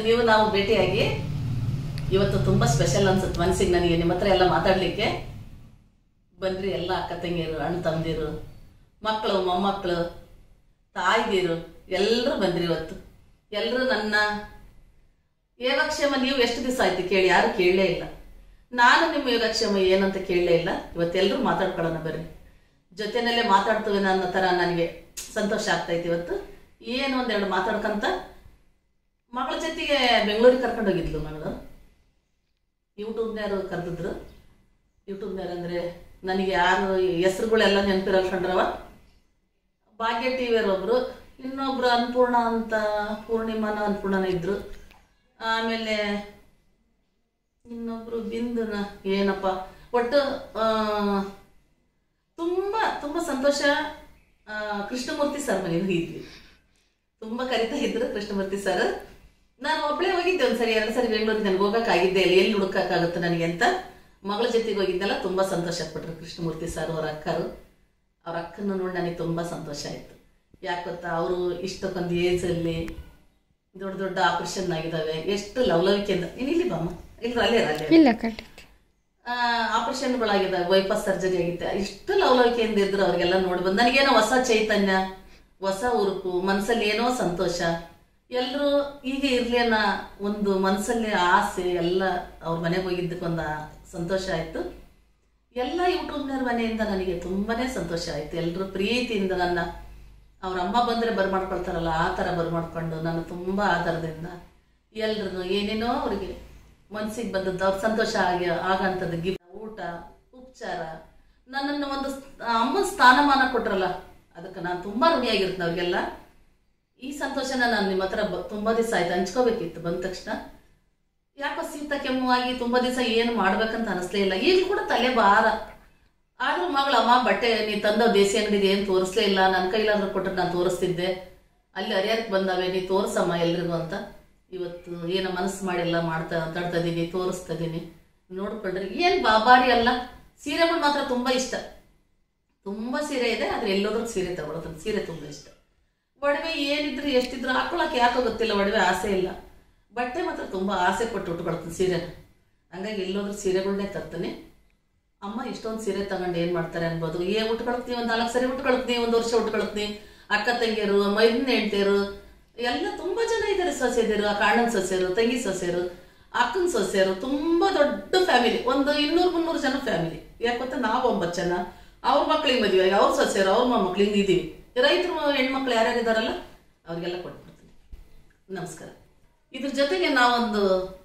ನೀವು ನಾವು ಭೇಟಿಯಾಗಿ ಇವತ್ತು ತುಂಬಾ ಸ್ಪೆಷಲ್ ಅನ್ಸುತ್ತೆ ಮನ್ಸಿಗೆ ನನಗೆ ನಿಮ್ಮ ಹತ್ರ ಎಲ್ಲ ಮಾತಾಡ್ಲಿಕ್ಕೆ ಬನ್ರಿ ಎಲ್ಲ ಅಕ್ಕ ತಂಗಿಯರು ಅಣ್ಣ ತಮ್ಮದಿರು ಮಕ್ಕಳು ಮೊಮ್ಮಕ್ಕಳು ತಾಯಿದಿರು ಎಲ್ಲರೂ ಬಂದ್ರಿ ಇವತ್ತು ಎಲ್ಲರೂ ನನ್ನ ಯೋಗಕ್ಷೇಮ ನೀವು ಎಷ್ಟು ದಿವಸ ಆಯ್ತು ಕೇಳಿ ಯಾರು ಕೇಳಲೇ ಇಲ್ಲ ನಾನು ನಿಮ್ಮ ಯೋಗಕ್ಷೇಮ ಏನಂತ ಕೇಳಲೇ ಇಲ್ಲ ಇವತ್ತೆಲ್ಲರೂ ಮಾತಾಡ್ಕೊಳ್ಳೋಣ ಬರ್ರಿ ಜೊತೆನಲ್ಲೇ ಮಾತಾಡ್ತೀವಿ ಅನ್ನೋ ಥರ ನನಗೆ ಸಂತೋಷ ಆಗ್ತೈತಿ ಇವತ್ತು ಏನು ಒಂದೆರಡು ಮಾತಾಡ್ಕಂತ ಮಗಳ ಜೊತೆಗೆ ಬೆಂಗಳೂರಿಗೆ ಕರ್ಕೊಂಡು ಹೋಗಿದ್ಲು ಮಗಳು ಯೂಟ್ಯೂಬ್ನ್ಯಾರು ಕರೆದಿದ್ರು ಯೂಟ್ಯೂಬ್ನ್ಯಾರು ಅಂದರೆ ನನಗೆ ಯಾರು ಹೆಸ್ರುಗಳೆಲ್ಲ ನೆನಪಿರಲ್ಲ ಕಂಡ್ರವ ಭಾಗ್ಯ ಟಿ ಒಬ್ರು ಇನ್ನೊಬ್ರು ಅನ್ನಪೂರ್ಣ ಅಂತ ಪೂರ್ಣಿಮಾನ ಅನ್ನಪೂರ್ಣನ ಇದ್ರು ಆಮೇಲೆ ಇನ್ನೊಬ್ರು ಬಿಂದುನ ಏನಪ್ಪ ಒಟ್ಟು ಆ, ತುಂಬಾ ತುಂಬಾ ಸಂತೋಷ ಆ, ಕೃಷ್ಣಮೂರ್ತಿ ಸರ್ ಮನೆಗೆ ಹೋಗಿದ್ವಿ ತುಂಬಾ ಕರಿತಾ ಇದ್ರು ಕೃಷ್ಣಮೂರ್ತಿ ಸರ್ ನಾನು ಒಬ್ಬಳೇ ಹೋಗಿದ್ದೆ ಒಂದ್ಸರಿ ಎರಡು ಸರಿ ಬೆಂಗಳೂರಿಗೆ ನನಗೆ ಹೋಗಕ್ಕಾಗಿದ್ದೆ ಇಲ್ಲ ಎಲ್ಲಿ ಹುಡುಕಕ್ಕಾಗುತ್ತೆ ನನಗೆ ಅಂತ ಮಗಳ ಜೊತೆಗೆ ಹೋಗಿದ್ದೆಲ್ಲ ತುಂಬಾ ಸಂತೋಷ ಪಟ್ರು ಕೃಷ್ಣಮೂರ್ತಿ ಸರ್ ಅವ್ರ ಅಕ್ಕರು ಅವ್ರ ಅಕ್ಕನ ನೋಡಿ ನನಗೆ ತುಂಬಾ ಸಂತೋಷ ಆಯ್ತು ಯಾಕೆ ಗೊತ್ತಾ ಅವರು ಇಷ್ಟಕ್ಕೊಂದು ಏಜ್ ಅಲ್ಲಿ ದೊಡ್ಡ ದೊಡ್ಡ ಆಪರೇಷನ್ ಆಗಿದಾವೆ ಎಷ್ಟು ಲವಲವಿಕೆಯಿಂದ ನೀನ್ ಇಲ್ಲಿ ಬಾಮ್ಮ ಇಲ್ಲ ಅಲ್ಲೇ ಇರು, ಅಲ್ಲೇ ಇರು. ಇಲ್ಲ ಕಟ್ಟಿ ಆಪರೇಷನ್ಗಳಾಗಿದ್ದಾವೆ ಬೈಪಾಸ್ ಸರ್ಜರಿ ಆಗಿತ್ತೆ ಇಷ್ಟು ಲವಲವಿಕೆಯಿಂದ ಇದ್ರು ಅವ್ರಿಗೆಲ್ಲ ನೋಡಿ ಬಂದು ನನಗೇನೋ ಹೊಸ ಚೈತನ್ಯ ಹೊಸ ಉರುಪು ಮನಸ್ಸಲ್ಲಿ ಏನೋ ಸಂತೋಷ ಎಲ್ಲರೂ ಈಗ ಇರ್ಲಿ ಅನ್ನೋ ಒಂದು ಮನಸ್ಸಲ್ಲಿ ಆಸೆ ಎಲ್ಲ ಅವ್ರ ಮನೆಗೆ ಹೋಗಿದ್ದಕ್ಕೊಂದು ಸಂತೋಷ ಆಯ್ತು ಎಲ್ಲ ಯೂಟ್ಯೂಬ್ನವ್ರ ಮನೆಯಿಂದ ನನಗೆ ತುಂಬಾನೇ ಸಂತೋಷ ಆಯ್ತು ಎಲ್ಲರೂ ಪ್ರೀತಿಯಿಂದ ನನ್ನ ಅವ್ರ ಅಮ್ಮ ಬಂದ್ರೆ ಬರ್ಮಾಡ್ಕೊಳ್ತಾರಲ್ಲ ಆ ಥರ ಬರ್ಮಾಡ್ಕೊಂಡು ನಾನು ತುಂಬಾ ಆಧಾರದಿಂದ ಎಲ್ರು ಏನೇನೋ ಅವ್ರಿಗೆ ಮನ್ಸಿಗೆ ಬಂದದ್ದು ಅವ್ರ ಸಂತೋಷ ಆಗಿ ಆಗಂಥದ್ದು ಗಿಫ್ಟ್ ಊಟ ಉಪಚಾರ ನನ್ನನ್ನು ಒಂದು ಅಮ್ಮನ ಸ್ಥಾನಮಾನ ಕೊಟ್ರಲ್ಲ ಅದಕ್ಕೆ ನಾನು ತುಂಬಾ ಋಣಿಯಾಗಿರ್ತೀನಿ ಅವ್ರಿಗೆಲ್ಲ ಈ ಸಂತೋಷನ ನಾನು ನಿಮ್ಮ ಹತ್ರ ಬ- ತುಂಬಾ ದಿವಸ ಆಯ್ತು ಹಂಚ್ಕೋಬೇಕಿತ್ತು ಬಂದ ತಕ್ಷಣ ಯಾಕೋ ಶೀತ ಕೆಮ್ಮು ಆಗಿ ತುಂಬಾ ದಿವಸ ಏನು ಮಾಡ್ಬೇಕಂತ ಅನಿಸ್ಲೇ ಇಲ್ಲ ಈಗ ಕೂಡ ತಲೆ ಭಾರ ಆದ್ರೂ ಮಗಳ ಅಮ್ಮ ಬಟ್ಟೆ ನೀ ತಂದ ದೇಸಿ ಅಂಗಡಿಗೆ ಏನು ತೋರಿಸ್ಲೇ ಇಲ್ಲ ನನ್ನ ಕೈಲಾದ್ರೂ ಕೊಟ್ಟರೆ ನಾನು ತೋರಿಸ್ತಿದ್ದೆ ಅಲ್ಲಿ ಹರಿಯಕ್ಕೆ ಬಂದಾವೆ ನೀ ತೋರ್ಸಮ್ಮ ಎಲ್ರಿಗೂ ಅಂತ ಇವತ್ತು ಏನೋ ಮನಸ್ಸು ಮಾಡಿಲ್ಲ ಮಾಡ್ತಾ ಮಾತಾಡ್ತಾ ಇದೀನಿ ತೋರಿಸ್ತಾ ಇದೀನಿ ನೋಡ್ಕೊಂಡ್ರಿ ಏನ್ ಬಾಬಾರಿ ಅಲ್ಲ ಸೀರೆಗಳು ಮಾತ್ರ ತುಂಬಾ ಇಷ್ಟ ತುಂಬಾ ಸೀರೆ ಇದೆ ಆದ್ರೆ ಎಲ್ಲೋದ್ರೂ ಸೀರೆ ತಗೊಳೋದು ಸೀರೆ ತುಂಬಾ ಇಷ್ಟ ಒಡವೆ ಏನಿದ್ರು ಎಷ್ಟಿದ್ರು ಹಾಕೊಳಕ್ಕೆ ಯಾಕೋ ಗೊತ್ತಿಲ್ಲ ಒಡವೆ ಆಸೆ ಇಲ್ಲ ಬಟ್ಟೆ ಮಾತ್ರ ತುಂಬಾ ಆಸೆ ಪಟ್ಟು ಉಟ್ಕೊಳ್ತೀನಿ ಸೀರೆನ ಹಂಗಾಗಿ ಎಲ್ಲೋದ್ರೂ ಸೀರೆಗಳನ್ನೇ ತರ್ತೀನಿ ಅಮ್ಮ ಇಷ್ಟೊಂದು ಸೀರೆ ತಗೊಂಡು ಏನ್ ಮಾಡ್ತಾರೆ ಅನ್ಬೋದು ಏ ಉಟ್ಕೊಳ್ತೀನಿ ಒಂದ್ ನಾಲ್ಕು ಸರಿ ಉಟ್ಕೊಳ್ತೀನಿ ಒಂದ್ ವರ್ಷ ಉಟ್ಕೊಳ್ತೀನಿ ಅಕ್ಕ ತಂಗಿಯರು ಮೈದನ ಹೆಂಡ್ತಿಯರು ಎಲ್ಲ ತುಂಬಾ ಜನ ಇದ್ದಾರೆ ಸೊಸೆದಿರು ಆ ಕಾಣನ್ ಸೊಸೆಯರು ತಂಗಿ ಸೊಸೆಯರು ಅಕ್ಕನ ಸೊಸೆಯರು ತುಂಬಾ ದೊಡ್ಡ ಫ್ಯಾಮಿಲಿ ಒಂದು ಇನ್ನೂರು ಮುನ್ನೂರು ಜನ ಫ್ಯಾಮಿಲಿ ಯಾಕೆ ಗೊತ್ತಾ ನಾವು ಒಂಬತ್ತು ಜನ ಅವ್ರ ಮಕ್ಳಿಗೆ ಮದುವೆ ಆಗಿ ಅವ್ರ ಸೊಸೆಯರು ಅವ್ರ ಮೊಮ್ಮಕ್ಳು ಹಿಂಗೆ ಇದೀವಿ ರೈತರು ಹೆಣ್ಮಕ್ಳು ಯಾರ್ಯಾರು ಇದಾರಲ್ಲ ಅವ್ರಿಗೆಲ್ಲ ಕೊಟ್ಬಿಡ್ತೀನಿ ನಮಸ್ಕಾರ ಇದ್ರ ಜೊತೆಗೆ ನಾವೊಂದು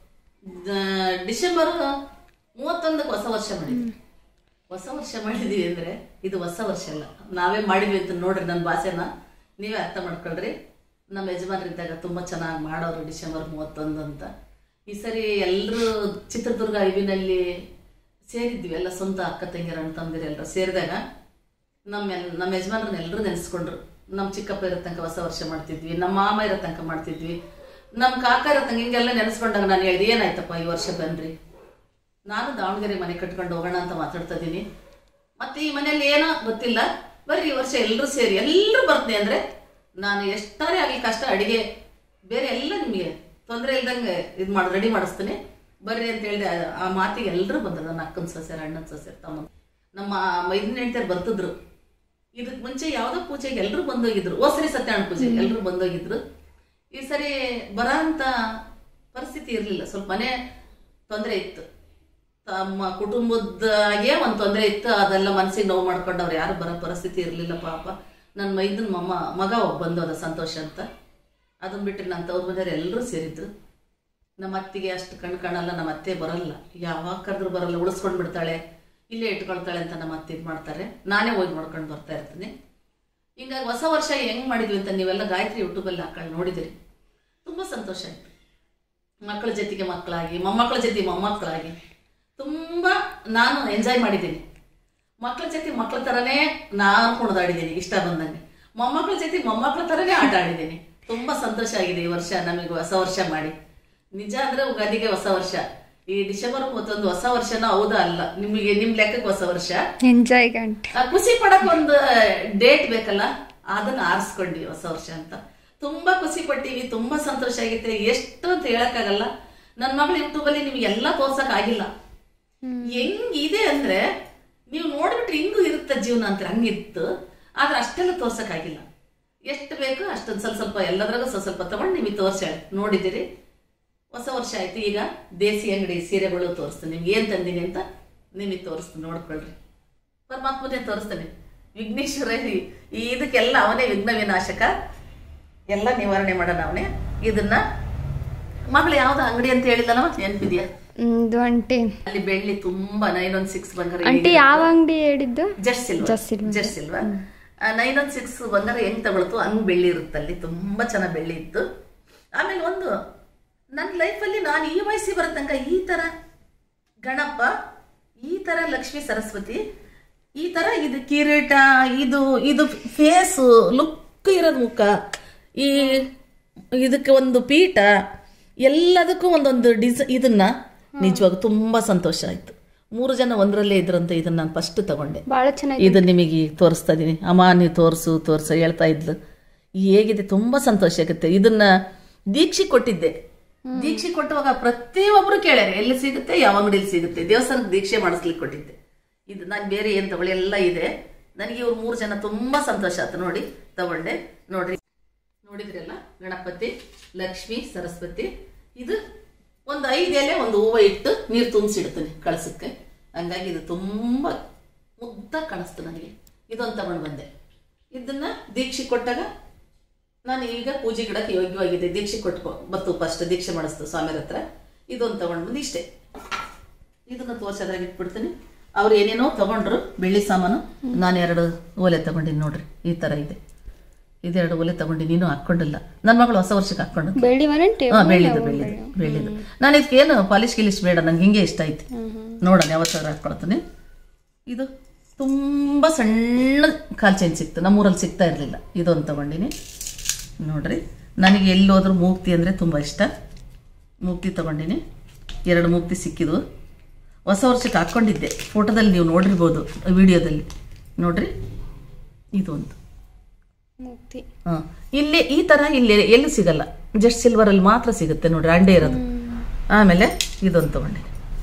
ಆ, ಡಿಸೆಂಬರ್ ಮೂವತ್ತೊಂದಕ್ಕೆ ಹೊಸ ವರ್ಷ ಮಾಡಿದ್ವಿ ಹೊಸ ವರ್ಷ ಮಾಡಿದೀವಿ ಅಂದ್ರೆ ಇದು ಹೊಸ ವರ್ಷ ಅಲ್ಲ ನಾವೇ ಮಾಡಿದ್ವಿ ಅಂತ ನೋಡ್ರಿ ನನ್ನ ಭಾಷೆನ ನೀವೇ ಅರ್ಥ ಮಾಡ್ಕೊಳ್ರಿ ನಮ್ಮ ಯಜಮಾನರಿದ್ದಾಗ ತುಂಬಾ ಚೆನ್ನಾಗಿ ಮಾಡೋರು ಡಿಸೆಂಬರ್ ಮೂವತ್ತೊಂದು ಅಂತ ಈ ಸರಿ ಎಲ್ಲರೂ ಚಿತ್ರದುರ್ಗ ಐವಿನಲ್ಲಿ ಸೇರಿದ್ವಿ ಎಲ್ಲ ಸ್ವಂತ ಅಕ್ಕ ತಂಗಿಯರ ಅಣ್ಣ ತಮ್ಮದಿರು ಎಲ್ಲರೂ ಸೇರಿದಾಗ ನಮ್ಮ ಎಲ್- ನಮ್ಮ ಯಜಮಾನ್ರನ್ನ ಎಲ್ಲರೂ ನೆನೆಸ್ಕೊಂಡ್ರು ನಮ್ಮ ಚಿಕ್ಕಪ್ಪ ಇರೋ ತನಕ ಹೊಸ ವರ್ಷ ಮಾಡ್ತಿದ್ವಿ ನಮ್ಮ ಮಾಮ ಇರೋ ತನಕ ಮಾಡ್ತಿದ್ವಿ ನಮ್ಮ ಕಾಕ ಇರೋ ತನಕ ಹಿಂಗೆಲ್ಲ ನೆನೆಸ್ಕೊಂಡಾಗ ನಾನು ಹೇಳಿದೆ ಏನಾಯ್ತಪ್ಪ ಈ ವರ್ಷ ಬನ್ರಿ ನಾನು ದಾವಣಗೆರೆ ಮನೆ ಕಟ್ಕೊಂಡು ಹೋಗೋಣ ಅಂತ ಮಾತಾಡ್ತಾ ಇದ್ದೀನಿ ಮತ್ತೆ ಈ ಮನೆಯಲ್ಲಿ ಏನೋ ಗೊತ್ತಿಲ್ಲ ಬರ್ರಿ ಈ ವರ್ಷ ಎಲ್ಲರೂ ಸೇರಿ ಎಲ್ಲರೂ ಬರ್ತೀನಿ ಅಂದ್ರೆ ನಾನು ಎಷ್ಟಾರೇ ಆಗಲಿ ಕಷ್ಟ ಅಡಿಗೆ ಬೇರೆ ಎಲ್ಲ ನಿಮಗೆ ತೊಂದರೆ ಇಲ್ದಂಗೆ ಇದು ಮಾಡಿ ರೆಡಿ ಮಾಡಿಸ್ತೀನಿ ಬರ್ರಿ ಅಂತ ಹೇಳಿದೆ ಆ- ಆ ಮಾತಿಗೆ ಎಲ್ಲರೂ ಬಂದರು ನನ್ನ ಅಕ್ಕನ ಸೊಸೆರು ಅಣ್ಣನ ಸೊಸೆರು ತಮ್ಮ ನಮ್ಮ ಮೈದಿನ ಹೆಂಡ್ತಿಯರು ಬರ್ತಿದ್ರು ಇದಕ್ ಮುಂಚೆ ಯಾವ್ದೋ ಪೂಜೆಗೆ ಎಲ್ಲರೂ ಬಂದೋಗಿದ್ರು ಓ ಸರಿ ಸತ್ಯನಾರಾಯಣ ಪೂಜೆ ಎಲ್ಲರೂ ಬಂದೋಗಿದ್ರು ಈ ಸರಿ ಬರ ಅಂತ ಪರಿಸ್ಥಿತಿ ಇರಲಿಲ್ಲ ಸ್ವಲ್ಪ ಮನೆ ತೊಂದರೆ ಇತ್ತು ತಮ್ಮ ಕುಟುಂಬದಾಗೆ ಒಂದು ತೊಂದರೆ ಇತ್ತು ಅದೆಲ್ಲ ಮನಸ್ಸಿಗೆ ನೋವು ಮಾಡ್ಕೊಂಡವ್ರು ಯಾರು ಬರೋ ಪರಿಸ್ಥಿತಿ ಇರಲಿಲ್ಲ ಪಾಪ ನನ್ನ ಮೈದನ ಮಮ್ಮ ಮಗ ಒಬ್ಬ ಬಂದೋದ ಸಂತೋಷ ಅಂತ ಅದನ್ನ ಬಿಟ್ಟು ನನ್ನ ತವ್ರ ಮನೆಯವ್ರು ಎಲ್ಲರೂ ಸೇರಿದ್ರು ನಮ್ಮ ಅತ್ತಿಗೆ ಅಷ್ಟು ಕಣ್ ಕಾಣಲ್ಲ ನಮ್ಮ ಅತ್ತೆ ಬರಲ್ಲ ಯಾವಾಗ ಕರೆದ್ರು ಬರಲ್ಲ ಉಳಿಸ್ಕೊಂಡ್ ಬಿಡ್ತಾಳೆ ಇಲ್ಲೇ ಇಟ್ಕೊಳ್ತಾಳೆ ಅಂತ ನಮ್ಮ ಅತ್ತೆ ಇದು ಮಾಡ್ತಾರೆ ನಾನೇ ಹೋಗಿ ನೋಡ್ಕೊಂಡು ಬರ್ತಾ ಇರ್ತೀನಿ ಹಿಂಗಾಗಿ ಹೊಸ ವರ್ಷ ಹೆಂಗ್ ಮಾಡಿದ್ವಿ ಅಂತ ನೀವೆಲ್ಲ ಗಾಯತ್ರಿ ಯೂಟ್ಯೂಬಲ್ಲಿ ಹಾಕೊಂಡು ನೋಡಿದಿರಿ ತುಂಬಾ ಸಂತೋಷ ಆಯ್ತು ಮಕ್ಕಳ ಜೊತೆಗೆ ಮಕ್ಕಳಾಗಿ ಮೊಮ್ಮಕ್ಕಳ ಜೊತೆ ಮೊಮ್ಮಕ್ಕಳಾಗಿ ತುಂಬಾ ನಾನು ಎಂಜಾಯ್ ಮಾಡಿದ್ದೀನಿ ಮಕ್ಕಳ ಜೊತೆ ಮಕ್ಕಳ ತರನೇ ನಾನು ಕುಣಿದಾಡಿದ್ದೀನಿ ಇಷ್ಟ ಬಂದಂಗೆ ಮೊಮ್ಮಕ್ಕಳ ಜೊತೆ ಮೊಮ್ಮಕ್ಕಳ ತರನೇ ಆಟ ಆಡಿದ್ದೀನಿ ತುಂಬಾ ಸಂತೋಷ ಆಗಿದೆ ಈ ವರ್ಷ ನಮಗೆ ಹೊಸ ವರ್ಷ ಮಾಡಿ ನಿಜ ಅಂದ್ರೆ ಉಗಾದಿಗೆ ಹೊಸ ವರ್ಷ ಈ ಡಿಸೆಂಬರ್ ಮೂವತ್ತೊಂದು ಹೊಸ ವರ್ಷನ ಹೌದಾ ಅಲ್ಲ ನಿಮಗೆ ನಿಮ್ ಲೆಕ್ಕಕ್ಕೆ ಹೊಸ ವರ್ಷ ಎಂಜಾಯ್ ಗಂಟೆ ಆ ಖುಷಿ ಪಡಕ್ ಒಂದು ಡೇಟ್ ಬೇಕಲ್ಲ ಅದನ್ನ ಆರಿಸ್ಕೊಂಡ್ವಿ ಹೊಸ ವರ್ಷ ಅಂತ ತುಂಬಾ ಖುಷಿ ಪಟ್ಟಿವಿ ತುಂಬಾ ಸಂತೋಷ ಆಗೈತೆ ಎಷ್ಟು ಅಂತ ಹೇಳಕ್ಕಾಗಲ್ಲ ನನ್ನ ಮಗಳು ಯೂಟ್ಯೂಬ್ ಅಲ್ಲಿ ನಿಮ್ಗೆ ಎಲ್ಲಾ ತೋರ್ಸಕ್ ಆಗಿಲ್ಲ ಹೆಂಗಿದೆ ಅಂದ್ರೆ ನೀವು ನೋಡ್ಬಿಟ್ರೆ ಹಿಂಗೂ ಇರುತ್ತೆ ಜೀವನ ಅಂತ ಹಂಗಿತ್ತು ಆದ್ರೆ ಅಷ್ಟೆಲ್ಲ ತೋರ್ಸಕ್ ಆಗಿಲ್ಲ ಎಷ್ಟು ಬೇಕು ಅಷ್ಟೊಂದು ಸ್ವಲ್ಪ ಸ್ವಲ್ಪ ಎಲ್ಲದ್ರಾಗೂ ಸ್ವಲ್ಪ ಸ್ವಲ್ಪ ತಗೊಂಡು ನಿಮಗೆ ತೋರ್ಸಾಳೆ ನೋಡಿದಿರಿ ಹೊಸ ವರ್ಷ ಆಯ್ತು ಈಗ ದೇಸಿ ಅಂಗಡಿ ಸೀರೆಗಳು ತೋರಿಸ್ತೀನಿ ನಿಮ್ಗೆ ಏನ್ ತಂದೀನಿ ಅಂತ ನಿಮಗೆ ತೋರಿಸ್ತೀನಿ ನೋಡ್ಕೊಳ್ರಿ ಪರಮಾತ್ಮನೇ ತೋರಿಸ್ತಾನೆ ವಿಘ್ನೇಶ್ವರ ಈ- ಈ ಇದಕ್ಕೆಲ್ಲ ಅವನೇ ವಿಘ್ನ ವಿನಾಶಕ ಎಲ್ಲ ನಿವಾರಣೆ ಮಾಡೋಣ ಅವನೇ ಇದನ್ನ ಮಗಳು ಯಾವ್ದು ಅಂಗಡಿ ಅಂತ ಹೇಳಿಲ್ಲಲ್ಲ ನೆನ್ಪಿದ್ಯಾ ಇದು ಅಂಟಿ ಅಲ್ಲಿ ಬೆಳ್ಳಿ ತುಂಬಾ ನೈನ್ ಒನ್ ಸಿಕ್ಸ್ ಬಂಗಾರ ಅಂಟಿ ಯಾವ ಅಂಗಡಿ ಹೇಳಿದ್ದು just silver Just silver. Just silver nine one six ಬಂಗಾರ ಹೆಂಗ್ ತಗೊಳ್ತು ಹಂಗ್ ಬೆಳ್ಳಿ ಇರುತ್ತೆ ಅಲ್ಲಿ ತುಂಬಾ ಚೆನ್ನಾಗಿ ಬೆಳ್ಳಿ ಇತ್ತು ಆಮೇಲೆ ಒಂದು ನನ್ನ ಲೈಫಲ್ಲಿ ನಾನು ಈ ವಯಸ್ಸಿಗೆ ಬರೋ ತನಕ ಈ ತರ ಗಣಪ ಈ ತರ ಲಕ್ಷ್ಮೀ ಸರಸ್ವತಿ ಈ ತರ ಇದು ಕಿರೀಟ ಇದು ಇದು ಫೇಸು ಲುಕ್ ಇರೋದು ಮುಖ ಈ ಇದಕ್ಕೆ ಒಂದು ಪೀಠ ಎಲ್ಲದಕ್ಕೂ ಒಂದೊಂದು ಡಿಸ್ ಇದನ್ನ ನಿಜವಾಗ ತುಂಬಾ ಸಂತೋಷ ಆಯ್ತು ಮೂರು ಜನ ಒಂದರಲ್ಲೇ ಇದ್ರಂತ ಇದನ್ನ ನಾನು ಫಸ್ಟ್ ತಗೊಂಡೆ ಬಹಳ ಚೆನ್ನಾಗಿ ಇದು ನಿಮಗೆ ತೋರಿಸ್ತಾ ಇದೀನಿ ಅಮ್ಮ ನೀವು ತೋರಿಸು ತೋರಿಸ ಹೇಳ್ತಾ ಇದ್ಲು ಹೇಗಿದೆ ತುಂಬಾ ಸಂತೋಷ ಆಗುತ್ತೆ ಇದನ್ನ ದೀಕ್ಷೆ ಕೊಟ್ಟಿದ್ದೆ ದೀಕ್ಷೆ ಕೊಟ್ಟುವಾಗ ಪ್ರತಿಯೊಬ್ರು ಕೇಳ್ಯಾರ ಎಲ್ಲಿ ಸಿಗುತ್ತೆ ಯಾವ ಅಂಗಡಿಲಿ ಸಿಗುತ್ತೆ ದೇವಸ್ಥಾನಕ್ಕೆ ದೀಕ್ಷೆ ಮಾಡಿಸ್ಲಿಕ್ಕೆ ಕೊಟ್ಟಿದ್ದೆ ಇದು ನಾನು ಬೇರೆ ಏನ್ ತಗೊಳ್ಳಿ ಎಲ್ಲ ಇದೆ ನನಗೆ ಇವ್ರು ಮೂರು ಜನ ತುಂಬಾ ಸಂತೋಷ ಆಯ್ತು ನೋಡಿ ತಗೊಂಡೆ ನೋಡ್ರಿ ನೋಡಿದ್ರಲ್ಲ ಗಣಪತಿ ಲಕ್ಷ್ಮಿ ಸರಸ್ವತಿ ಇದು ಒಂದು ಐದು ಎಲೆ ಒಂದು ಹೂವು ಇಟ್ಟು ನೀರು ತುಂಬಿಸಿಡ್ತೀನಿ ಕಳಸಕ್ಕೆ ಹಂಗಾಗಿ ಇದು ತುಂಬಾ ಮುದ್ದ ಕಾಣಿಸ್ತು ನನಗೆ ಇದೊಂದು ತಗೊಂಡು ಬಂದೆ ಇದನ್ನ ದೀಕ್ಷೆ ಕೊಟ್ಟಾಗ ನಾನು ಈಗ ಪೂಜೆ ಗಿಡಕ್ಕೆ ಯೋಗ್ಯವಾಗಿದೆ ದೀಕ್ಷೆ ಕೊಟ್ಕೊ ಬತ್ತು ಫಸ್ಟ್ ದೀಕ್ಷೆ ಮಾಡಿಸ್ತು ಸ್ವಾಮಿಯರ ಹತ್ರ ಇದೊಂದು ತಗೊಂಡು ಬಂದು ಇಷ್ಟೇ ಇದನ್ನ ತೋರ್ಸೋದ್ರಾಗ ಇಟ್ಬಿಡ್ತೀನಿ ಅವ್ರು ಏನೇನೋ ತಗೊಂಡ್ರು ಬೆಳ್ಳಿ ಸಾಮಾನು ನಾನು ಎರಡು ಓಲೆ ತಗೊಂಡಿನಿ ನೋಡ್ರಿ ಈ ತರ ಇದೆ ಇದೆರಡು ಓಲೆ ತಗೊಂಡು ನೀನು ಹಾಕೊಂಡಿಲ್ಲ ನನ್ನ ಮಗಳು ಹೊಸ ವರ್ಷಕ್ಕೆ ಹಾಕೊಂಡು ಬೆಳ್ಳಿ ಮರಂಟಿ ಹಾ ಬೆಳ್ಳಿದು ಬೆಳ್ಳಿದು ಬೆಳ್ಳಿದು ನಾನು ಇದಕ್ಕೇನು ಪಾಲಿಶ್ ಗಿಲಿಶ್ ಬೇಡ ನಂಗೆ ಹಿಂಗೆ ಇಷ್ಟ ಐತಿ ನೋಡೋಣ ಯಾವತ್ತಾದ್ರೂ ಹಾಕೊಳ್ತೀನಿ ಇದು ತುಂಬ ಸಣ್ಣ ಕಾಲ್ ಚೈನ್ ಸಿಕ್ತು ನಮ್ಮೂರಲ್ಲಿ ಸಿಗ್ತಾ ಇರಲಿಲ್ಲ ಇದೊಂದು ತಗೊಂಡಿನಿ ನೋಡ್ರಿ ನನಗೆ ಎಲ್ಲೋದ್ರೂ ಮೂಗ್ತಿ ಅಂದರೆ ತುಂಬ ಇಷ್ಟ ಮೂಗ್ತಿ ತಗೊಂಡಿನಿ ಎರಡು ಮೂಗ್ತಿ ಸಿಕ್ಕಿದ್ವು ಹೊಸ ವರ್ಷಕ್ಕೆ ಹಾಕ್ಕೊಂಡಿದ್ದೆ ಫೋಟೋದಲ್ಲಿ ನೀವು ನೋಡಿರ್ಬೋದು ವಿಡಿಯೋದಲ್ಲಿ ನೋಡ್ರಿ ಇದೊಂದು ಮುಕ್ತಿ ಹಾಂ ಇಲ್ಲಿ ಈ ಥರ ಇಲ್ಲಿ ಎಲ್ಲೂ ಸಿಗಲ್ಲ ಜಸ್ಟ್ ಸಿಲ್ವರಲ್ಲಿ ಮಾತ್ರ ಸಿಗುತ್ತೆ ನೋಡ್ರಿ ಅಂಡೆ ಇರೋದು ಆಮೇಲೆ ಇದೊಂದು ತಗೊಂಡೆ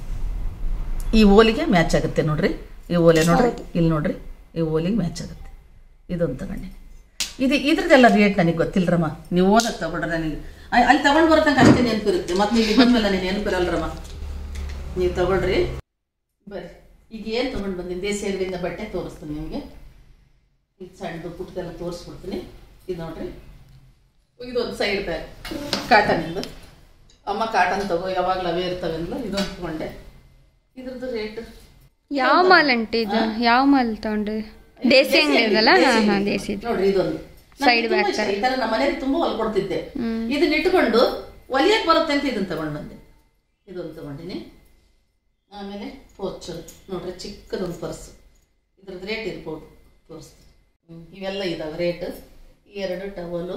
ಈ ಓಲಿಗೆ ಮ್ಯಾಚ್ ಆಗುತ್ತೆ ನೋಡ್ರಿ ಈ ಓಲೆ ನೋಡ್ರಿ ಇಲ್ಲಿ ನೋಡ್ರಿ ಈ ಓಲಿಗೆ ಮ್ಯಾಚ್ ಆಗುತ್ತೆ ಇದೊಂದು ತಗೊಂಡೆ ಇದು ಇದ್ರದ್ದೆಲ್ಲ ರೇಟ್ ನನಗೆ ಗೊತ್ತಿಲ್ಲರಮ್ಮ ನೀವು ಓದಕ್ಕೆ ತಗೊಂಡ್ರೆ ನನಗೆ ಅ- ಅಲ್ಲಿ ತಗೊಂಡು ಬರೋ ತನಕ ಅಷ್ಟೇ ನೆನಪಿರುತ್ತೆ ಮತ್ತೆ ಇಲ್ಲಿ ಬಂದ್ಮೇಲೆ ನೀನು ನೆನಪಿರಲ್ರಮ್ಮ ನೀವು ತಗೊಳ್ರಿ ಬರ್ರಿ ಈಗ ಏನು ತಗೊಂಡು ಬಂದಿನಿ ದೇಸಿ ಅಂಗಡಿಯಿಂದ ಬಟ್ಟೆ ತೋರಿಸ್ತೀನಿ ನಿಮಗೆ ಇದು ಸಣ್ಣದು ಪುಟ್ಟದೆಲ್ಲ ತೋರಿಸ್ಬಿಡ್ತೀನಿ ಇದು ನೋಡ್ರಿ ಇದೊಂದು ಸೈಡ್ ಬ್ಯಾಗ್ ಕಾಟನ್ ಇಂದು ಅಮ್ಮ ಕಾಟನ್ ತಗೋ ಯಾವಾಗಲೂ ಅವೇ ಇರ್ತವೆ ಅಂದ್ಲು ಇದೊಂದು ತಗೊಂಡೆ ಇದ್ರದ್ದು ರೇಟ್ ಯಾವ ಮಾಲ್ ಅಂಟಿ ಇದು ಯಾವ ಮಾಲ್ ತಗೊಂಡ್ರಿ ದೇಸಿ ಅಂಗಡಿ ಇದಲ್ಲ ಹಾ ಹಾ ದೇಸಿ ನೋಡ್ರಿ ಇದೊಂದು Side ನನಗೆ ತುಂಬಾ back ಇಷ್ಟ. ಈ ತರ ನಮ್ಮ ಮನೇಲಿ ತುಂಬಾ ಹೊಲ್ಕೊಡ್ತಿದ್ದೆ ಇದನ್ನ ಇಟ್ಕೊಂಡು ಒಲಿಯಕ್ ಬರುತ್ತೆ ಅಂತ ಇದನ್ನ ತಗೊಂಡ್ ಬಂದೆ ಇದೊಂದು ತಗೊಂಡಿನಿ ಆಮೇಲೆ ಪೋಚ್ ನೋಡ್ರಿ ಚಿಕ್ಕದೊಂದು ಪರ್ಸ್ ಇದ್ರದ್ದು ರೇಟ್ ಇರ್ಬೋದು ತೋರಿಸ್ತೀನಿ ಹ್ಮ್, ಇವೆಲ್ಲ ಇದಾವೆ ರೇಟ್ ಎರಡು ಟವಲು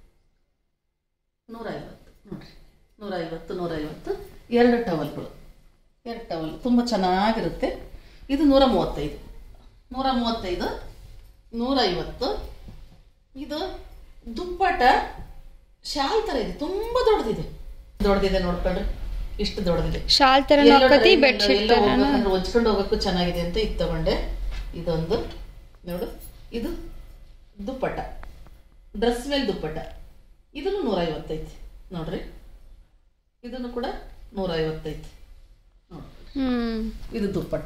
ನೂರೈವತ್ತು ನೋಡ್ರಿ ನೂರೈವತ್ತು ನೂರೈವತ್ತು ಎರಡು ಟವಲ್ಗಳು ಎರಡು ಟವಲ್ ತುಂಬ ಚೆನ್ನಾಗಿರುತ್ತೆ ಇದು ನೂರ ಮೂವತ್ತೈದು ನೂರ ಮೂವತ್ತೈದು ನೂರೈವತ್ತು ಇದು ದುಪ್ಪಟ ಶಾಲ್ ಥರ ಇದೆ ತುಂಬ ದೊಡ್ಡದಿದೆ ದೊಡ್ಡದಿದೆ ನೋಡ್ಕೊಳ್ರಿ ಇಷ್ಟು ದೊಡ್ಡದಿದೆ ಶಾಲ್ ತರ ಎಲ್ಲೋ ನೋಡ್ಕೊತಿ train ಬೆಡ್ ಶೀಟ್ ಎಲ್ಲೋ ಹೋಗ್ಬೇಕಂದ್ರೆ ಹೊಚ್ಕೊಂಡು ಹೋಗೋಕ್ಕೂ ಚೆನ್ನಾಗಿದೆ ಅಂತ ಇದು ತಗೊಂಡೆ ಇದೊಂದು ನೋಡು ಇದು ದುಪ್ಪಟ ಡ್ರೆಸ್ ಮೇಲೆ ದುಪ್ಪಟ ಇದನ್ನು ನೂರೈವತ್ತೈತಿ ನೋಡ್ರಿ ಇದನ್ನು ಕೂಡ ನೂರೈವತ್ತೈತಿ ನೋಡ್ರಿ ಹ್ಮ್ ಇದು ದುಪ್ಪಟ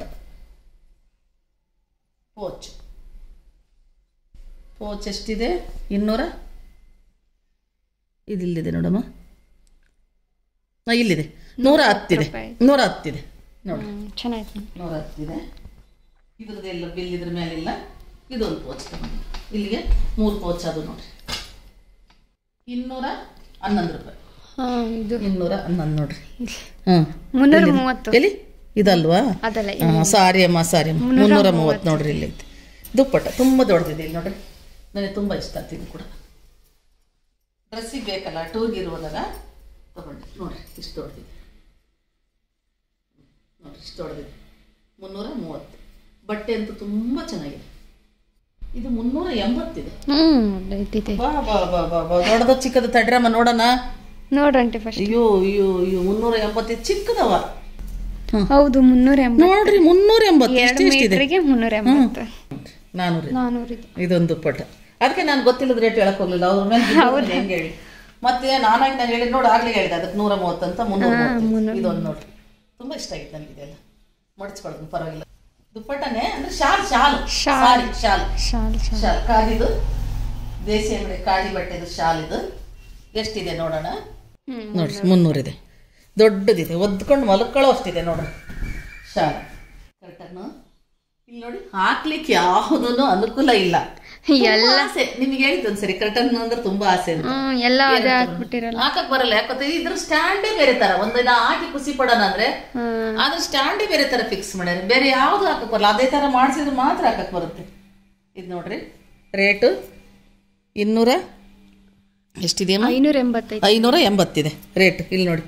ಪೋಚ್ ಪೋಚ್ ಎಷ್ಟಿದೆ ಇನ್ನೂರ ಇದಿಲ್ಲಿದೆ ನೋಡಮ್ಮ ಆ, ಇಲ್ಲಿದೆ ನೂರ ಹತ್ತಿದೆ ರೂಪಾಯಿ. ನೂರ ಹತ್ತಿದೆ ನೋಡ್ರಿ ಹ್ಮ್, ಚೆನ್ನಾಯ್ತು ನೂರ ಹತ್ತಿದೆ ಇದ್ರದ್ದೆಲ್ಲ ಬಿಲ್ ಇದ್ರ ಮೇಲಿಲ್ಲ ಇದೊಂದು ಪೋಚ್ ತಗೊಂಡು ಇಲ್ಲಿಗೆ ಮೂರು ಪೋಚ್ ಅದು ನೋಡ್ರಿ ಇನ್ನೂರ ಹನ್ನೊಂದು ರೂಪಾಯಿ ಹಾ ಇದು ಇನ್ನೂರ ಹನ್ನೊಂದು ನೋಡ್ರಿ ಹ್ಮ್ ಮುನ್ನೂರ ಎಲ್ಲಿದೆ? ಮೂವತ್ತು ಎಲ್ಲಿ ಇದಲ್ವಾ ಅದಲ್ಲ ಹಾ, ಸಾರಿ ಅಮ್ಮ ಸಾರಿ ಅಮ್ಮ ಮುನ್ನೂರ ಮೂವತ್ತು ನೋಡ್ರಿ ಇಲ್ಲಿ ಐತೆ ದುಪ್ಪಟ್ಟ ತುಂಬ ದೊಡ್ಡದಿದೆ ಇಲ್ಲಿ ನೋಡ್ರಿ ನನಗೆ ತುಂಬ ಇಷ್ಟ ಆಗ್ತಿದೆ ಇದು ಕೂಡ ಡ್ರೆಸ್ಸಿಗೆ ಬೇಕಲ್ಲ ಟೂರ್ಗೆ ಇರುವಾಗ ತಗೊಂಡೆ ನೋಡ್ರಿ ಇಷ್ಟು ದೊಡ್ಡದಿದೆ ನೋಡ್ರಿ ಇಷ್ಟು ದೊಡ್ಡದಿದೆ ಮುನ್ನೂರ ಮೂವತ್ತು ಬಟ್ಟೆ ಅಂತೂ ತುಂಬ ಚೆನ್ನಾಗಿದೆ ಇದು ಮುನ್ನೂರ ಎಂಬತ್ತಿದೆ ಹ್ಮ್ ಇದಿದೆ ಬಾ ಬಾ ಬಾ ಬಾ ಬಾ ದೊಡ್ಡದ ಚಿಕ್ಕದ ತಡ್ರಮ್ಮ ನೋಡೋಣ ನೋಡ್ರಂಟಿ ಫಸ್ಟ್ ಅಯ್ಯೋ ಅಯ್ಯೋ ಅಯ್ಯೋ ಮುನ್ನೂರ ಎಂಬತ್ತಿದೆ ಚಿಕ್ಕದವ ಹೌದು ಮುನ್ನೂರ ಎಂಬತ್ತು ನೋಡ್ರಿ ಮುನ್ನೂರ ಎಂಬತ್ತು ಎರಡು ಎಷ್ಟು ಎಷ್ಟಿದೆ ಮೀಟರ್ಗೆ ಮುನ್ನೂರ ಎಂಬತ್ತು ನಾನೂರು ನಾನೂರಿದೆ ಇದೊಂದು ಪಟ ಅದಕ್ಕೆ ನಾನು ಗೊತ್ತಿಲ್ಲದ ರೇಟ್ ಹೇಳಕ್ ಹೋಗ್ಲಿಲ್ಲ ಅವ್ರ ಮೇಲೆ ಬಿದ್ದು ಹೆಂಗೆ ಹೇಳಿ ಮತ್ತೆ ನಾನಾಗಿ ನಾನು ಹೇಳಿದ್ ನೋಡಿ ಆಗ್ಲೇ ಹೇಳಿದೆ ಅದಕ್ಕೆ ನೂರ ಮೂವತ್ತಂತ ಮುನ್ನೂರ ಮೂವತ್ತು ಇದೊಂದು ನೋಡ್ರಿ ತುಂಬಾ ಇಷ್ಟ ಆಗಿತ್ತು ನನಗೆ ಇದೆಲ್ಲ ಮಡಚ್ಕೊಳ್ಳೋದು ಪರವಾಗಿಲ್ಲ ದುಪ್ಪಟ್ಟನೆ ಅಂದ್ರೆ shawl shawl sorry shawl shawl shawl shawl ಕಾದಿದು ದೇಸಿ ಅಂಗಡಿ ಕಾಡಿ ಬಟ್ಟೆದು ಶಾಲ್ ಇದು ಎಷ್ಟಿದೆ ನೋಡೋಣ ನೋಡ್ರಿ ಮುನ್ನೂರಿದೆ ದೊಡ್ಡದಿದೆ ಒದ್ಕೊಂಡು ಮಲ್ಕೊಳ್ಳೋ ಅಷ್ಟಿದೆ ನೋಡ್ರಿ ಶಾಲ್ ಕರ್ಟನ್ನು ಇಲ್ಲಿ ನೋಡಿ ಹಾಕ್ಲಿಕ್ಕೆ ಯಾವುದೂ ಅನುಕೂಲ ಇಲ್ಲ ತುಂಬಾ ಆಸೆ ನಿಮ್ಗೆ ಹೇಳಿದ್ದು ಒಂದ್ಸರಿ ಕರ್ಟನ್ ಅಂದ್ರೆ ತುಂಬಾ ಆಸೆ ಅಂತ ಹ್ಮ್ ಎಲ್ಲ ಅದೇ ಹಾಕ್ಬಿಟ್ಟಿರಲ್ಲ ಹಾಕಕ್ ಬರಲ್ಲ ಯಾಕಂದ್ರೆ ಇದ್ರ ಸ್ಟ್ಯಾಂಡೇ ಬೇರೆ ತರ ಒಂದು ಇದ ಹಾಕಿ ಖುಷಿ ಪಡೋಣ ಅಂದ್ರೆ ಹ್ಮ್ ಅದ್ರ ಸ್ಟ್ಯಾಂಡೇ ಬೇರೆ ತರ ಫಿಕ್ಸ್ ಮಾಡ್ಯಾರ ಬೇರೆ ಯಾವ್ದು ಹಾಕಕ್ ಬರಲ್ಲ ಅದೇ ತರ ಮಾಡಿಸಿದ್ರೆ ಮಾತ್ರ ಹಾಕಕ್ ಬರುತ್ತೆ ಇದು ನೋಡ್ರಿ ರೇಟು ಇನ್ನೂರ ಎಷ್ಟಿದೆಯಮ್ಮ ಐನೂರ ಎಂಬತ್ತೈದು ಐನೂರ ಎಂಬತ್ತಿದೆ ರೇಟ್ ಇಲ್ಲಿ ನೋಡಿ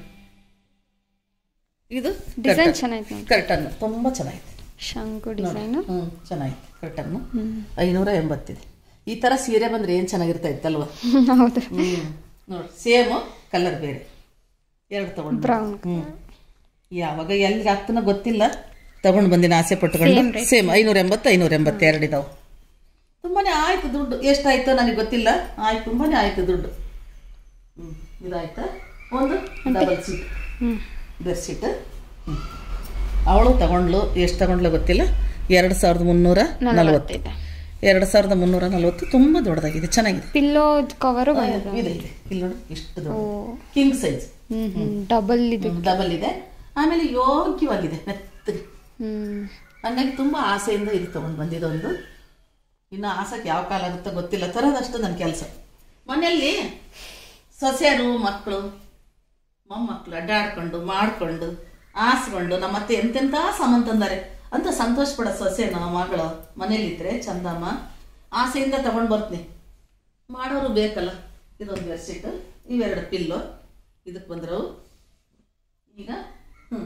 ಇದು ಡಿಸೈನ್ ಚೆನ್ನಾಯ್ತು ನೋಡಿ ಕರ್ಟನ್ ತುಂಬಾ ಚೆನ್ನಾಗಿದೆ ಶಂಕು ಡಿಸೈನ್ ಹ್ಮ್ ಚೆನ್ನಾಗಿದೆ ಕರ್ಟನ್ ಐನೂರ ಎಂಬತ್ತಿದೆ ಈ ತರ ಸೀರೆ ಬಂದ್ರೆ ಏನ್ ಚೆನ್ನಾಗಿರ್ತಾ ಇತ್ತಲ್ವಾ ಹೌದು ಹ್ಮ್ ನೋಡಿ ಸೇಮ್ ಕಲರ್ ಬೇರೆ ಎರಡು ತಗೊಂಡು ಬ್ರೌನ್ ಹ್ಮ್ ಯಾವಾಗ ಎಲ್ಲಿ ಆಗ್ತಾನೋ ಗೊತ್ತಿಲ್ಲ ತಗೊಂಡು ಬಂದಿನ ಆಸೆ ಪಟ್ಟುಕೊಂಡು ಸೇಮ್ ಐನೂರ ಎಂಬತ್ತು ಐನೂರ ಎಂಬತ್ತು ಎರಡು ಇದಾವೆ ತುಂಬಾನೇ ಆಯ್ತು ದುಡ್ಡು ಎಷ್ಟಾಯ್ತೋ ನನಗೆ ಗೊತ್ತಿಲ್ಲ ಆಯ್ತು ತುಂಬಾನೇ ಆಯ್ತು ದುಡ್ಡು ಹ್ಮ್ ಇದಾಯ್ತಾ ಒಂದು ಡಬಲ್ ಸೀಟ್ ಹ್ಮ್ ಬೆಡ್ಶೀಟ್ ಹ್ಮ್ ಅವಳು ತಗೊಂಡ್ಲು ಎಷ್ಟು ತಗೊಂಡ್ಲು ಗೊತ್ತಿಲ್ಲ ಎರಡು ಸಾವಿರದ ಮುನ್ನೂರ ನಲವತ್ತು ಇದೆ ಎರಡು ಸಾವಿರದ ಮುನ್ನೂರ ನಲವತ್ತು ತುಂಬ ದೊಡ್ಡದಾಗಿದೆ ಚೆನ್ನಾಗಿದೆ ಪಿಲ್ಲೋ ಕವರು ಬಂದಿದೆ ಇದೆ ಇದೆ ಇಲ್ಲಿ ನೋಡಿ ಇಷ್ಟು ದೊಡ್ಡ ಓ ಕಿಂಗ್ ಸೈಜ್ ಹ್ಮ್ ಹ್ಮ್ ಡಬಲ್ ಇದು ಡಬಲ್ ಇದೆ ಆಮೇಲೆ ಯೋಗ್ಯವಾಗಿದೆ ಮೆತ್ತಗೆ ಹ್ಮ್ ಹಂಗಾಗಿ ತುಂಬಾ ಆಸೆಯಿಂದ ಇದು ತಗೊಂಡು ಬಂದಿದ್ದೊಂದು ಇನ್ನು ಆಸಕ್ಕೆ ಯಾವ ಕಾಲ ಆಗುತ್ತೋ ಗೊತ್ತಿಲ್ಲ ತರೋದಷ್ಟು ನನ್ನ ಕೆಲಸ ಮನೆಯಲ್ಲಿ ಸೊಸೆಯರು ಮಕ್ಕಳು ಮೊಮ್ಮಕ್ಕಳು ಅಡ್ಡಾಡ್ಕೊಂಡು ಮಾಡ್ಕೊಂಡು ಆಸ್ಕೊಂಡು ನಮ್ಮ ಅತ್ತೆ ಎಂತೆಂಥ ಸಾಮಾನು ತಂದಾರೆ ಅಂತ ಸಂತೋಷ ಪಡೋ ಸೊಸೆ ನಮ್ಮ ಮಗಳು ಮನೇಲಿದ್ರೆ ಚಂದಮ್ಮ ಆಸೆಯಿಂದ ತಗೊಂಡು ಬರ್ತೀನಿ ಮಾಡೋರು ಬೇಕಲ್ಲ ಇದೊಂದು ಬೆಡ್ಶೀಟ್ ಇವೆರಡು ಪಿಲ್ಲು ಇದಕ್ಕೆ ಬಂದ್ರು ಈಗ ಹ್ಞೂ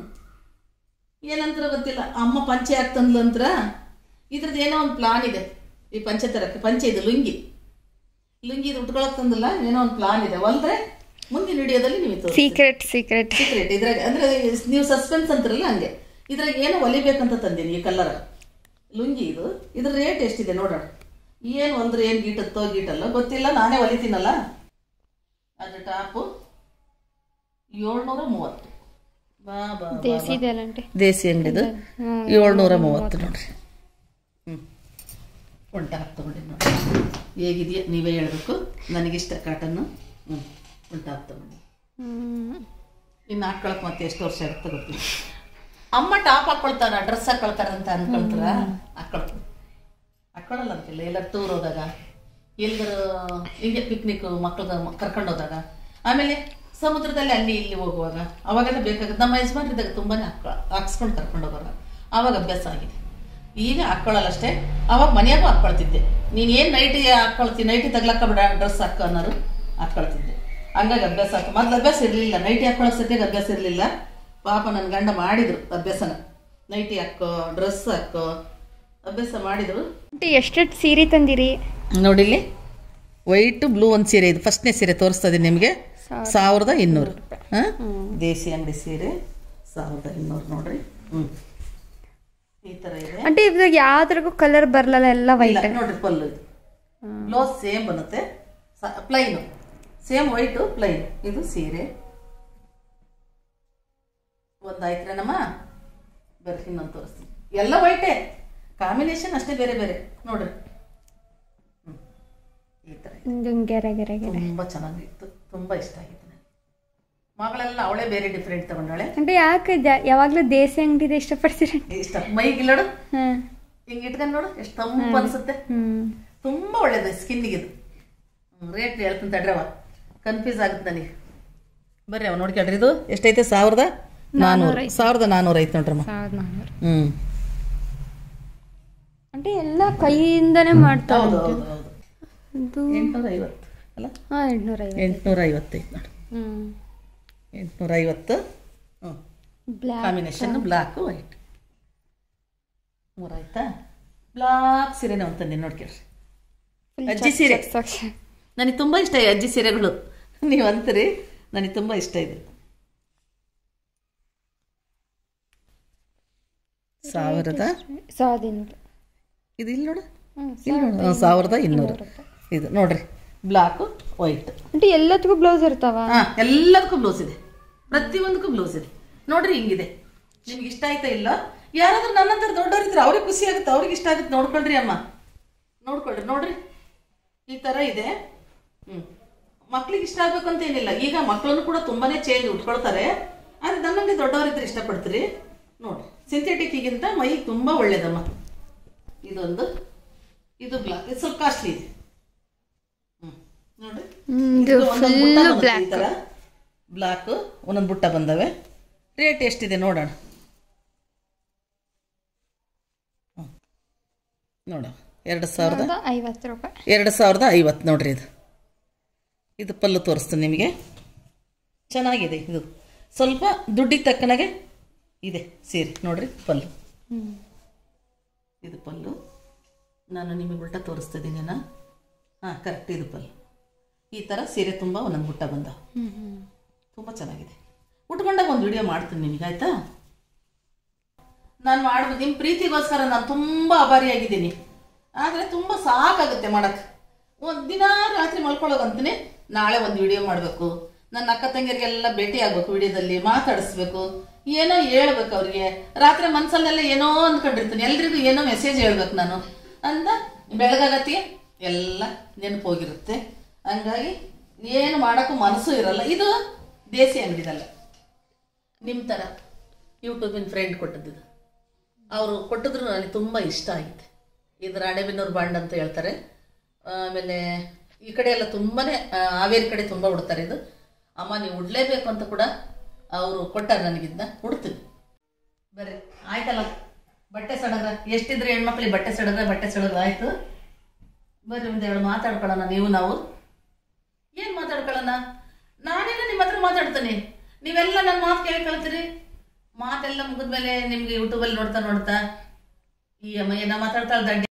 ಏನಂತರ ಗೊತ್ತಿಲ್ಲ ಅಮ್ಮ ಪಂಚೆ ಹಾಕ್ತಂದ್ಲು ಅಂತ್ರ ಇದ್ರದ್ದು ಏನೋ ಒಂದು ಪ್ಲಾನ್ ಇದೆ ಈ ಪಂಚೆ ತರಕ್ಕೆ ಪಂಚೆ ಇದು ಲುಂಗಿ ಲುಂಗಿ ಇದು ಉಟ್ಕೊಳಕ್ ತಂದಿಲ್ಲ ಏನೋ ಒಂದು ಪ್ಲಾನ್ ಇದೆ ಹೊಲ್ದ್ರೆ ಮುಂದಿನ ವಿಡಿಯೋದಲ್ಲಿ ನೀವು ತೋರಿಸಿ ಸೀಕ್ರೆಟ್ ಸೀಕ್ರೆಟ್ ಸೀಕ್ರೆಟ್ ಇದ್ರಾಗ ಅಂದ್ರೆ ನೀವು ಸಸ್ಪೆನ್ಸ್ ಅಂತಾರಲ್ಲ ಹಂಗೆ ಇದ್ರಾಗ ಏನೋ ಹೊಲಿಬೇಕಂತ ತಂದೀನಿ ಈ ಕಲರ್ ಲುಂಗಿ ಇದು ಇದ್ರ ರೇಟ್ ಎಷ್ಟಿದೆ ನೋಡೋಣ ಏನು ಹೊಲ್ದ್ರೆ ಏನು ಗೀಟತ್ತೋ ಗೀಟಲ್ಲ ಗೊತ್ತಿಲ್ಲ ನಾನೇ ಹೊಲಿತೀನಲ್ಲ ಅದ್ರ ಟಾಪು ಏಳ್ನೂರ ಮೂವತ್ತು ಬಾ ಬಾ ಬಾ, ದೇಸಿ ಬಾ. ಇದೆ ಅಲ್ಲಂಟಿ ದೇಸಿ ಅಂಗಡಿದು ಹ್ಮ್. ಏಳ್ನೂರ ಮೂವತ್ತು ನೋಡ್ರಿ ಹ್ಞೂ ಒಂಟ ಹಾಕಿ ತಗೊಂಡಿ ನೋಡಿ ಹೇಗಿದೆಯಾ ನೀವೇ ಹೇಳ್ಬೇಕು ನನಗಿಷ್ಟ ಕಾಟನ್ನು ಹ್ಞೂ ಒಂಟ ಹಾಕಿ ತಗೊಂಡು ಹ್ಮ್ ಇನ್ನು ಹಾಕೊಳಕ್ ಮತ್ತೆ ಎಷ್ಟು ವರ್ಷ ಆಗುತ್ತೆ ಗೊತ್ತಿಲ್ಲ ಅಮ್ಮ ಟಾಪ್ ಹಾಕೊಳ್ತಾರ ಡ್ರೆಸ್ ಹಾಕೊಳ್ತಾರ ಅಂತ ಅನ್ಕೊಳ್ತಾರ ಹಾಕೊಳ್ತಾರೆ ಹಾಕೊಳ್ಳಲ್ಲ ಅಂತಿಲ್ಲ ಎಲ್ಲ ಟೂರ್ ಹೋದಾಗ ಎಲ್ಲರೂ ಹಿಂಗೆ ಪಿಕ್ನಿಕ್ ಮಕ್ಳು ಕರ್ಕೊಂಡು ಹೋದಾಗ ಆಮೇಲೆ ಸಮುದ್ರದಲ್ಲಿ ಅಲ್ಲಿ ಇಲ್ಲಿ ಹೋಗುವಾಗ ಅವಾಗೆಲ್ಲ ಬೇಕಾಗುತ್ತೆ ನಮ್ಮ ಯಜಮಾನ್ರಿದ್ದಾಗ ತುಂಬಾನೇ ಹಾಕೊ ಹಾಕ್ಸ್ಕೊಂಡು ಕರ್ಕೊಂಡು ಹೋಗೋರು ಅವಾಗ ಅಭ್ಯಾಸ ಆಗಿದೆ ಈಗ ಹಾಕೊಳ್ಳಲ್ಲ ಅಷ್ಟೇ ಅವಾಗ ಮನೆಯಾಗೂ ಹಾಕೊಳ್ತಿದ್ದೆ ನೀನು ಏನು ನೈಟಿ ಹಾಕೊಳ್ತಿ ನೈಟಿ ತಗ್ಲಕ್ಕ ಬಿಡ ಡ್ರೆಸ್ ಹಾಕೋ ಅನ್ನೋರು ಹಾಕೊಳ್ತಿದ್ದೆ ಹಂಗಾಗಿ ಅಭ್ಯಾಸ ಆಯ್ತು ಮೊದ್ಲು ಅಭ್ಯಾಸ ಇರಲಿಲ್ಲ ನೈಟಿ ಹಾಕೊಳ್ಳೋ ಸದ್ಯಕ್ಕೆ ಅಭ್ಯಾಸ ಇರಲಿಲ್ಲ ಪಾಪ ನನ್ನ ಗಂಡ ಮಾಡಿದ್ರು ಅಭ್ಯಾಸನ ನೈಟಿ ಹಾಕೋ ಡ್ರೆಸ್ ಹಾಕೋ ಅಭ್ಯಾಸ ಮಾಡಿದ್ರು ಆಂಟಿ ಎಷ್ಟೆಷ್ಟು ಸೀರೆ ತಂದಿರಿ ನೋಡಿಲ್ಲಿ ವೈಟ್ ಬ್ಲೂ ಒಂದು ಸೀರೆ ಇದು ಫಸ್ಟ್ನೇ ಸೀರೆ ತೋರಿಸ್ತಾ ಇದೀನಿ ನಿಮಗೆ ಸಾವಿರದ ಇನ್ನೂರು ಹಾಂ ದೇಸಿ ಅಂಗಡಿ ಸೀರೆ ಸಾವಿರದ ಇನ್ನೂರು ನೋಡ್ರಿ ಹ್ಞೂ ಈ ಥರ ಇದೆ ಆಂಟಿ ಇದ್ರಾಗ ಯಾವ್ದ್ರಾಗೂ ಕಲರ್ ಬರಲ್ಲ ಎಲ್ಲ ಇಲ್ಲ ವೈಟ್ ನೋಡ್ರಿ ಪಲ್ಲು ಇದು ಬ್ಲೌಸ್ ಸೇಮ್ ಬರುತ್ತೆ ಪ್ಲೈನು ಸೇಮ್ ವೈಟು ಪ್ಲೈನ್ ಇದು ಸೀರೆ ಒಂದಾಯ್ತ್ರೆ ನಮ್ಮ ಬರ್ರಿ ಇನ್ನೊಂದು ತೋರಿಸ್ತೀನಿ ಎಲ್ಲ ವೈಟೇ ಕಾಂಬಿನೇಷನ್ ಅಷ್ಟೇ ಬೇರೆ ಬೇರೆ ನೋಡ್ರಿ ಹ್ಮ್. ಈ ಥರ ಇದೆ. ಗೆರೆ ಗೆರೆ ಗೆರೆ ತುಂಬಾ ಚೆನ್ನಾಗಿತ್ತು ತುಂಬಾ ಇಷ್ಟ ಆಗಿತ್ತು ನನಗೆ ಮಗಳೆಲ್ಲ ಅವಳೇ ಬೇರೆ ಡಿಫ್ರೆಂಟ್ ತಗೊಂಡಾಳೆ ಆಂಟಿ ಯಾಕೆ ಜಾ- ಯಾವಾಗ್ಲೂ ದೇಸಿ ಅಂಗಡಿದೆ ಇಷ್ಟಪಡ್ತೀರಿ ಇಷ್ಟ ಮೈಗಿಲ್ಲೋಡು ಹ್ಮ್ ಹಿಂಗೆ ಇಟ್ಕೊಂಡು ನೋಡು ಎಷ್ಟು ತಂಪು ಅನ್ಸುತ್ತೆ ಹ್ಮ್ ತುಂಬಾ ಒಳ್ಳೇದು ಸ್ಕಿನ್ನಿಗೆ ಇದು ರೇಟ್ ಹೇಳ್ತೀನಿ ತಡ್ರವ ಕನ್ಫ್ಯೂಸ್ ಆಗುತ್ತೆ ನನಗೆ ಬರ್ರಿ ಅವ ನೋಡ್ಕೊಳ್ರಿ ಇದು ಎಷ್ಟೈತೆ ಸಾವಿರದ ನಾನೂರು ಸಾವಿರದ ನಾನೂರು ಐತೆ ನೋಡ್ರಮ್ಮ ಸಾವಿರದ ನಾನ್ನೂರು ಹ್ಮ್ ಆಂಟಿ ಎಲ್ಲ ಕೈಯಿಂದನೇ ಮಾಡ್ತಾರೆ ಹೌದು ಹೌದು ಹೌದು ಇದು ಎಂಟ್ನೂರ ಐವತ್ತು ಅಲ್ಲ ಹಾ ಎಂಟ್ನೂರ ಐವತ್ತು ಎಂಟ್ನೂರ ಐವತ್ತು ಐತೆ ನೋಡಿ ಹ್ಮ್ ಎಂಟ್ನೂರ ಐವತ್ತು ಹ್ಞೂ ಬ್ಲ್ಯಾಕ್ ಕಾಂಬಿನೇಷನ್ ಬ್ಲಾಕ್ ವೈಟ್ ಮೂರಾಯ್ತಾ ಬ್ಲಾಕ್ ಸೀರೆನೇ ಒಂದು ತಂದಿನಿ ನೋಡ್ಕೊಳ್ರಿ ಅಜ್ಜಿ ಸೀರೆ ಸಾಕ್ಷಿ ನನಗೆ ತುಂಬ ಇಷ್ಟ ಈ ಅಜ್ಜಿ ಸೀರೆಗಳು ನೀವು ಅಂತೀರಿ ನನಗೆ ತುಂಬ ಇಷ್ಟ ಇದೆ ಸಾವಿರದ ಸಾವಿರದ ಇನ್ನೂರು ಇದು ಇಲ್ಲಿ ನೋಡು ಹ್ಮ್, ಇಲ್ಲಿ ನೋಡು ಹಾ, ಸಾವಿರದ ಇನ್ನೂರು ಇದು ನೋಡ್ರಿ ಬ್ಲಾಕು ವೈಟ್ ಆಂಟಿ ಎಲ್ಲದಕ್ಕೂ ಬ್ಲೌಸ್ ಇರ್ತಾವ ಹಾ ಎಲ್ಲದಕ್ಕೂ ಬ್ಲೌಸ್ ಇದೆ ಪ್ರತಿಯೊಂದಕ್ಕೂ ಬ್ಲೌಸ್ ಇದೆ ನೋಡ್ರಿ ಹಿಂಗಿದೆ ನಿಮ್ಗೆ ಇಷ್ಟ ಆಯ್ತಾ ಇಲ್ಲ ಯಾರಾದ್ರೂ ನನ್ನಂತರ ದೊಡ್ಡವರಿದ್ರೆ ಅವ್ರಿಗೆ ಖುಷಿ ಆಗುತ್ತೆ ಅವ್ರಿಗೆ ಇಷ್ಟ ಆಗುತ್ತೆ ನೋಡ್ಕೊಳ್ರಿ ಅಮ್ಮ ನೋಡ್ಕೊಳ್ರಿ ನೋಡ್ರಿ ಈ ತರ ಇದೆ ಹ್ಮ್ ಮಕ್ಳಿಗೆ ಇಷ್ಟ ಆಗ್ಬೇಕು ಅಂತ ಏನಿಲ್ಲ ಈಗ ಮಕ್ಕಳನ್ನು ಕೂಡ ತುಂಬಾನೇ ಚೇಂಜ್ ಉಟ್ಕೊಳ್ತಾರೆ ಆದ್ರೆ ನನ್ನಂಗೆ ದೊಡ್ಡವರಿದ್ರೆ ಇಷ್ಟಪಡ್ತೀರಿ ನೋಡ್ರಿ ಸಿಂಥೆಟಿಕ್ಗಿಂತ ಮೈಗೆ ತುಂಬಾ ಒಳ್ಳೇದಮ್ಮ ಇದೊಂದು ಇದು ಬ್ಲಾಕ್ ಇದು ಸ್ವಲ್ಪ ಕಾಸ್ಟ್ಲಿ ಇದೆ ಹ್ಮ್ ನೋಡ್ರಿ ಹ್ಮ್, ಇದು ಇದು ಒಂದೊಂದು ಫುಲ್ ಬುಟ್ಟ ಬರುತ್ತೆ ಬ್ಲ್ಯಾಕ್ ಈ ಥರ ಬ್ಲಾಕ್ ಒಂದೊಂದು ಬುಟ್ಟ ಬಂದವೆ ರೇಟ್ ಎಷ್ಟಿದೆ ನೋಡೋಣ ಹ್ಮ್. ನೋಡ ಎರಡು ಸಾವಿರದ ಐವತ್ತು ರೂಪಾಯಿ ಎರಡು ಸಾವಿರದ ಐವತ್ತು ನೋಡ್ರಿ ಇದು ಇದು ಪಲ್ಲು ತೋರಿಸ್ತೀನಿ ನಿಮಗೆ ಚೆನ್ನಾಗಿದೆ ಇದು ಸ್ವಲ್ಪ ದುಡ್ಡಿಗೆ ತಕ್ಕನಾಗೆ ಇದೆ ಸೀರೆ ನೋಡ್ರಿ ಪಲ್ಲು ಹ್ಮ್ ಇದು ಪಲ್ಲು ನಾನು ನಿಮಗೆ ಉಲ್ಟ ತೋರಿಸ್ತಾ ಇದ್ದೀನಿ ಹಾಂ ಕರೆಕ್ಟ್ ಇದು ಪಲ್ಲು ಈ ಥರ ಸೀರೆ ತುಂಬ ಒಂದೊಂದು ಬುಟ್ಟ ಬಂದ ಹ್ಮ್ ಹ್ಮ್ ತುಂಬ ಚೆನ್ನಾಗಿದೆ ಉಟ್ಕೊಂಡಾಗ ಒಂದು ವಿಡಿಯೋ ಮಾಡ್ತೀನಿ ನಿಮಗೆ ಆಯ್ತಾ ನಾನು ಮಾಡ್ಬೋದು ನಿಮ್ಮ ಪ್ರೀತಿಗೋಸ್ಕರ ನಾನು ತುಂಬ ಆಭಾರಿಯಾಗಿದ್ದೀನಿ ಆದರೆ ತುಂಬ ಸಾಕಾಗುತ್ತೆ ಮಾಡಕ್ಕೆ ಒಂದು ದಿನ ರಾತ್ರಿ ಮಲ್ಕೊಳ್ಳೋಗಂತೀನಿ ನಾಳೆ ಒಂದು ವಿಡಿಯೋ ಮಾಡಬೇಕು ನನ್ನ ಅಕ್ಕ ತಂಗಿಯರಿಗೆಲ್ಲ ಭೇಟಿ ಆಗ್ಬೇಕು ವಿಡಿಯೋದಲ್ಲಿ ಮಾತಾಡಿಸ್ಬೇಕು ಏನೋ ಹೇಳ್ಬೇಕು ಅವ್ರಿಗೆ ರಾತ್ರಿ ಮನ್ಸಲ್ಲೆಲ್ಲ ಏನೋ ಅಂದ್ಕೊಂಡಿರ್ತೀನಿ ಎಲ್ರಿಗೂ ಏನೋ ಮೆಸೇಜ್ ಹೇಳ್ಬೇಕು ನಾನು ಅಂತ ಬೆಳಗಾಗತ್ತಿಗೆ ಎಲ್ಲ ನೆನಪು ಹೋಗಿರುತ್ತೆ ಹಂಗಾಗಿ ಏನು ಮಾಡೋಕ್ಕೂ ಮನಸ್ಸು ಇರಲ್ಲ ಇದು ದೇಸಿ ಅಂಗಡಿದಲ್ಲ ನಿಮ್ಮ ಥರ ಯೂಟ್ಯೂಬಿನ ಫ್ರೆಂಡ್ ಕೊಟ್ಟದ್ದು ಅವರು ಕೊಟ್ಟಿದ್ರು ನನಗೆ ತುಂಬ ಇಷ್ಟ ಆಗಿದೆ ಇದು ರಾಣೆಬೆನ್ನೂರು ಬಾಂಡ್ ಅಂತ ಹೇಳ್ತಾರೆ ಆಮೇಲೆ ಈ ಕಡೆ ಎಲ್ಲ ತುಂಬಾನೇ ಆ, ಹಾವೇರಿ ಕಡೆ ತುಂಬ ಉಡ್ತಾರೆ ಇದು ಅಮ್ಮ ನೀವು ಉಡ್ಲೇಬೇಕು ಅಂತ ಕೂಡ ಅವರು ಕೊಟ್ಟಾರೆ ನನಗಿದ್ದ ಉಡ್ತೀನಿ ಬರ್ರಿ ಆಯ್ತಲ್ಲ ಬಟ್ಟೆ ಸಡಗ್ರ ಎಷ್ಟಿದ್ರೆ ಹೆಣ್ಮಕ್ಳಿಗೆ ಬಟ್ಟೆ ಸಡಗ್ರ ಬಟ್ಟೆ ಸಡಗ್ರ ಆಯ್ತು ಬರ್ರಿ ಒಂದೆರಡು ಮಾತಾಡ್ಕೊಳ್ಳೋಣ ನೀವು ನಾವು ಏನ್ ಮಾತಾಡ್ಕೊಳ್ಳೋಣ ನಾನೇನ ನಿಮ್ಮ ಹತ್ರ ಮಾತಾಡ್ತೀನಿ ನೀವೆಲ್ಲ ನನ್ನ ಮಾತು ಕೇಳ್ಕೊಳ್ತೀರಿ ಮಾತೆಲ್ಲ ಮುಗಿದ್ಮೇಲೆ ನಿಮ್ಗೆ ಯೂಟ್ಯೂಬಲ್ಲಿ ನೋಡ್ತಾ ನೋಡ್ತಾ ಈ ಅಮ್ಮ ಏನ ಮಾತಾಡ್ತಾಳೆ ದಡ್ಡಿ